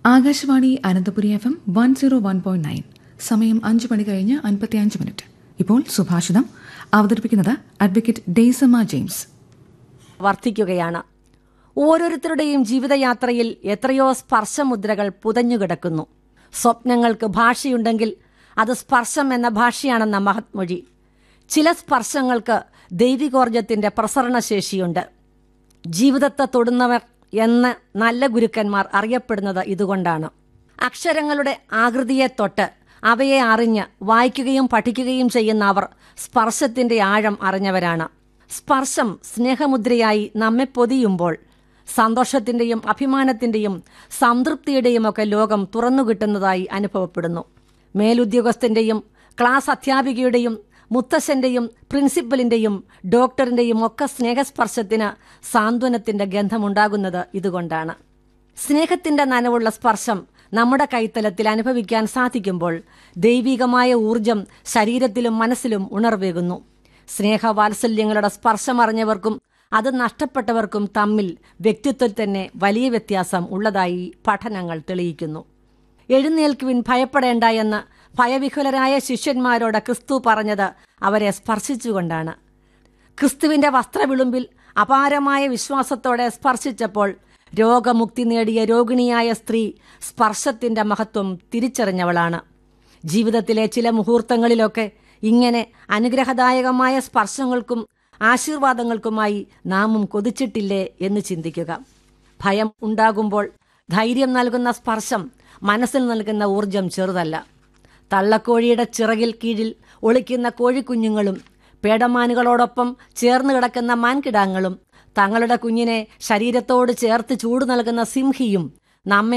Akashvani Ananthapuri F M one zero one point nine സമയം അഞ്ച് മണി കഴിഞ്ഞ് അൻപത്തിയഞ്ച് മിനിറ്റ് ഇപ്പോൾ സുഭാഷിതം അവതരിപ്പിക്കുന്നത് അഡ്വക്കേറ്റ് ഡെയ്സമ്മ ജെയിംസ് വർദ്ധിക്കുകയാണ് ഓരോരുത്തരുടെയും ജീവിതയാത്രയിൽ എത്രയോ സ്പർശമുദ്രകൾ പുതഞ്ഞുകിടക്കുന്നു സ്വപ്നങ്ങൾക്ക് ഭാഷയുണ്ടെങ്കിൽ അത് സ്പർശം എന്ന ഭാഷയാണെന്ന മഹത്മൊഴി ചില സ്പർശങ്ങൾക്ക് ദൈവികോർജത്തിന്റെ പ്രസരണശേഷിയുണ്ട് ജീവിതത്തെ തൊടുന്നവർ എന്ന് നല്ല ഗുരുക്കന്മാർ അറിയപ്പെടുന്നത് ഇതുകൊണ്ടാണ് അക്ഷരങ്ങളുടെ ആകൃതിയെ തൊട്ട് അവയെ അറിഞ്ഞ് വായിക്കുകയും പഠിക്കുകയും ചെയ്യുന്ന അവർ സ്പർശത്തിന്റെ ആഴം അറിഞ്ഞവരാണ് സ്പർശം സ്നേഹമുദ്രയായി നമ്മെ പൊതിയുമ്പോൾ സന്തോഷത്തിന്റെയും അഭിമാനത്തിന്റെയും സംതൃപ്തിയുടെയും ഒക്കെ ലോകം തുറന്നുകിട്ടുന്നതായി അനുഭവപ്പെടുന്നു മേലുദ്യോഗസ്ഥന്റെയും ക്ലാസ് അധ്യാപികയുടെയും മുത്തശ്ശന്റെയും പ്രിൻസിപ്പലിന്റെയും ഡോക്ടറിന്റെയും ഒക്കെ സ്നേഹസ്പർശത്തിന് സാന്ത്വനത്തിന്റെ ഗന്ധമുണ്ടാകുന്നത് ഇതുകൊണ്ടാണ് സ്നേഹത്തിന്റെ നനവുള്ള സ്പർശം നമ്മുടെ കൈത്തലത്തിൽ അനുഭവിക്കാൻ സാധിക്കുമ്പോൾ ദൈവികമായ ഊർജം ശരീരത്തിലും മനസ്സിലും ഉണർവേകുന്നു സ്നേഹവാത്സല്യങ്ങളുടെ സ്പർശമറിഞ്ഞവർക്കും അത് നഷ്ടപ്പെട്ടവർക്കും തമ്മിൽ വ്യക്തിത്വത്തിൽ തന്നെ വലിയ വ്യത്യാസം ഉള്ളതായി പഠനങ്ങൾ തെളിയിക്കുന്നു എഴുന്നേൽക്കുവിൻ ഭയപ്പെടേണ്ട എന്ന് ഭയവിഹുലരായ ശിഷ്യന്മാരോട് ക്രിസ്തു പറഞ്ഞത് അവരെ സ്പർശിച്ചുകൊണ്ടാണ് ക്രിസ്തുവിന്റെ വസ്ത്രവിളുമ്പിൽ അപാരമായ വിശ്വാസത്തോടെ സ്പർശിച്ചപ്പോൾ രോഗമുക്തി നേടിയ രോഗിണിയായ സ്ത്രീ സ്പർശത്തിന്റെ മഹത്വം തിരിച്ചറിഞ്ഞവളാണ് ജീവിതത്തിലെ ചില മുഹൂർത്തങ്ങളിലൊക്കെ ഇങ്ങനെ അനുഗ്രഹദായകമായ സ്പർശങ്ങൾക്കും ആശീർവാദങ്ങൾക്കുമായി നാമും കൊതിച്ചിട്ടില്ലേ എന്ന് ചിന്തിക്കുക ഭയം ഉണ്ടാകുമ്പോൾ ധൈര്യം നൽകുന്ന സ്പർശം മനസ്സിൽ നൽകുന്ന ഊർജം ചെറുതല്ല തള്ളക്കോഴിയുടെ ചിറകിൽ കീഴിൽ ഒളിക്കുന്ന കോഴിക്കുഞ്ഞുങ്ങളും പേടമാനുകളോടൊപ്പം ചേർന്ന് കിടക്കുന്ന മാൻകിടാങ്ങളും തങ്ങളുടെ കുഞ്ഞിനെ ശരീരത്തോട് ചേർത്ത് ചൂട് നൽകുന്ന സിംഹിയും നമ്മെ